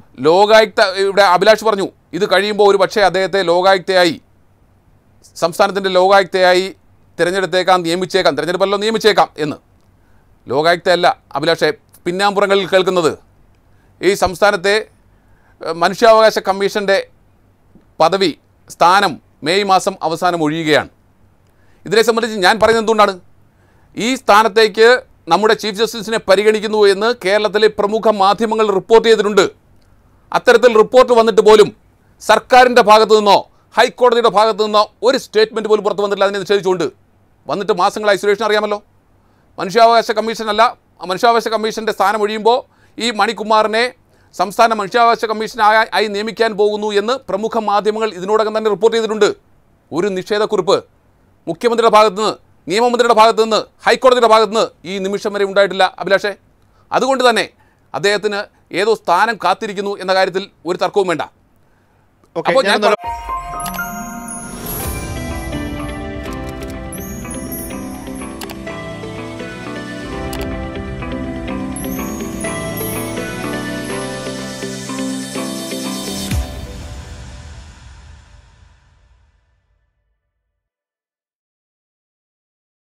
ലോകായുക്ത ഇവിടെ അഭിലാഷ് പറഞ്ഞു ഇത് കഴിയുമ്പോൾ ഒരു പക്ഷേ അദ്ദേഹത്തെ ലോകായുക്തയായി സംസ്ഥാനത്തിൻ്റെ ലോകായുക്തയായി തിരഞ്ഞെടുത്തേക്കാം നിയമിച്ചേക്കാം തിരഞ്ഞെടുപ്പല്ലോ നിയമിച്ചേക്കാം എന്ന് ലോകായുക്തയല്ല അഭിലാഷെ പിന്നാമ്പുറങ്ങളിൽ കേൾക്കുന്നത് ഈ സംസ്ഥാനത്തെ ഏഹ്, മനുഷ്യാവകാശ കമ്മീഷൻ്റെ പദവി സ്ഥാനം മെയ് മാസം അവസാനം ഒഴിയുകയാണ് ഇതിനെ സംബന്ധിച്ച് ഞാൻ പറയുന്നത് എന്തുകൊണ്ടാണ് ഈ സ്ഥാനത്തേക്ക് നമ്മുടെ ചീഫ് ജസ്റ്റിസിനെ പരിഗണിക്കുന്നു എന്ന് കേരളത്തിലെ പ്രമുഖ മാധ്യമങ്ങൾ റിപ്പോർട്ട് ചെയ്തിട്ടുണ്ട് അത്തരത്തിൽ റിപ്പോർട്ട് വന്നിട്ട് പോലും സർക്കാരിൻ്റെ ഭാഗത്തു നിന്നോ ഹൈക്കോടതിയുടെ ഭാഗത്തു നിന്നോ ഒരു സ്റ്റേറ്റ്മെൻറ്റ് പോലും പുറത്തു വന്നിട്ടില്ല അതിനെ നിഷേധിച്ചുകൊണ്ട് വന്നിട്ട് മാസങ്ങളായി സുരേഷിന് അറിയാമല്ലോ മനുഷ്യാവകാശ കമ്മീഷനല്ല മനുഷ്യാവകാശ കമ്മീഷൻ്റെ സ്ഥാനം ഒഴിയുമ്പോൾ ഈ മണികുമാറിനെ സംസ്ഥാന മനുഷ്യാവകാശ കമ്മീഷൻ ആയി ആയി നിയമിക്കാൻ പോകുന്നു എന്ന് പ്രമുഖ മാധ്യമങ്ങൾ ഇതിനോടകം തന്നെ റിപ്പോർട്ട് ചെയ്തിട്ടുണ്ട് ഒരു നിഷേധക്കുറിപ്പ് മുഖ്യമന്ത്രിയുടെ ഭാഗത്തു നിന്ന് നിയമമന്ത്രിയുടെ ഭാഗത്തു നിന്ന് ഹൈക്കോടതിയുടെ ഭാഗത്തു നിന്ന് ഈ നിമിഷം വരെ ഉണ്ടായിട്ടില്ല അഭിലാഷേ അതുകൊണ്ട് തന്നെ അദ്ദേഹത്തിന് ഏതോ സ്ഥാനം കാത്തിരിക്കുന്നു എന്ന കാര്യത്തിൽ ഒരു തർക്കവും വേണ്ട ഓക്കെ അപ്പോൾ ഞാൻ ഞാനൊന്ന് പറ-